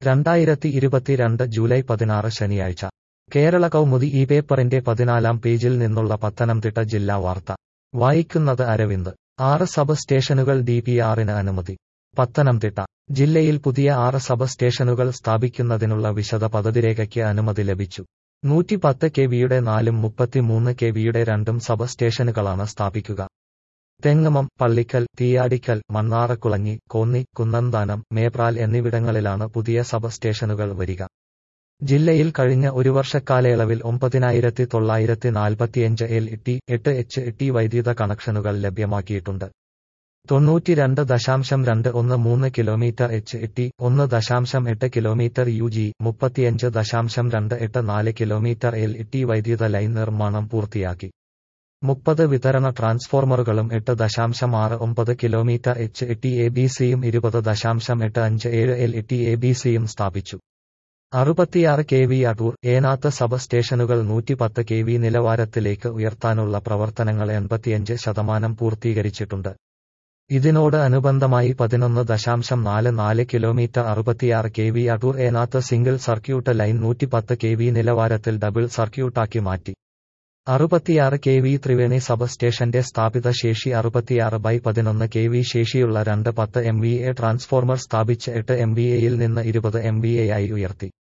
രണ്ടായിരത്തി ഇരുപത്തിരണ്ട് ജൂലൈ പതിനാറ് ശനിയാഴ്ച കേരള കൗമുദി ഈ പേപ്പറിന്റെ പതിനാലാം പേജിൽ നിന്നുള്ള പത്തനംതിട്ട ജില്ലാ വാർത്ത വായിക്കുന്നത് അരവിന്ദ് ആറ് സബ് സ്റ്റേഷനുകൾ ഡി പി ആറിന് അനുമതി പത്തനംതിട്ട ജില്ലയിൽ പുതിയ ആറ് സബ് സ്റ്റേഷനുകൾ സ്ഥാപിക്കുന്നതിനുള്ള വിശദ പദ്ധതിരേഖയ്ക്ക് അനുമതി ലഭിച്ചു നൂറ്റി പത്ത് കെ വിയുടെ നാലും മുപ്പത്തിമൂന്ന് കെ വിയുടെ രണ്ടും സബ് സ്റ്റേഷനുകളാണ് സ്ഥാപിക്കുക തെങ്ങമം പള്ളിക്കൽ തീയാടിക്കൽ മണ്ണാറക്കുളങ്ങി കോന്നി കുന്നന്താനം മേപ്രാൽ എന്നിവിടങ്ങളിലാണ് പുതിയ സബ് സ്റ്റേഷനുകൾ വരിക ജില്ലയിൽ കഴിഞ്ഞ ഒരു വർഷക്കാലയളവിൽ ഒമ്പതിനായിരത്തി തൊള്ളായിരത്തി നാൽപ്പത്തിയഞ്ച് എൽ ടി എട്ട് എച്ച് ടി വൈദ്യുത കണക്ഷനുകൾ ലഭ്യമാക്കിയിട്ടുണ്ട് തൊണ്ണൂറ്റിരണ്ട് ദശാംശം രണ്ട് ഒന്ന് മൂന്ന് കിലോമീറ്റർ എച്ച് ടി ഒന്ന് ദശാംശം എട്ട് കിലോമീറ്റർ യു ജി മുപ്പത്തിയഞ്ച് ദശാംശം രണ്ട് എട്ട് നാല് കിലോമീറ്റർ എൽ ടി വൈദ്യുത ലൈൻ നിർമ്മാണം പൂർത്തിയാക്കി മുപ്പത് വിതരണ ട്രാൻസ്ഫോർമറുകളും എട്ട് ദശാംശം ആറ് ഒമ്പത് kilometre H T A B സിയും ഇരുപത് ദശാംശം എട്ട് അഞ്ച് ഏഴ് എൽ ടി എ ബി സിയും സ്ഥാപിച്ചു അറുപത്തിയാറ് K V Adoor Enath sub സ്റ്റേഷനുകൾ നൂറ്റിപ്പത്ത് കെ വി നിലവാരത്തിലേക്ക് ഉയർത്താനുള്ള പ്രവർത്തനങ്ങൾ എൺപത്തിയഞ്ച് ശതമാനം പൂർത്തീകരിച്ചിട്ടുണ്ട് ഇതിനോട് അനുബന്ധമായി പതിനൊന്ന് ദശാംശം നാല് നാല് കിലോമീറ്റർ അറുപത്തിയാറ് K V Adoor Enath single circuit line നൂറ്റിപ്പത്ത് കെ വി നിലവാരത്തിൽ ഡബിൾ സർക്യൂട്ടാക്കി മാറ്റി അറുപത്തിയാറ് കെ വി ത്രിവേണി സബ് സ്റ്റേഷന്റെ സ്ഥാപിത ശേഷി അറുപത്തിയാറ് ബൈ പതിനൊന്ന് കെ വി ശേഷിയുള്ള രണ്ട് പത്ത് എം വി എ ട്രാൻസ്ഫോർമർ സ്ഥാപിച്ച് എട്ട് എം വി എയിൽ നിന്ന് ഇരുപത് എം വി എ ആയി ഉയർത്തി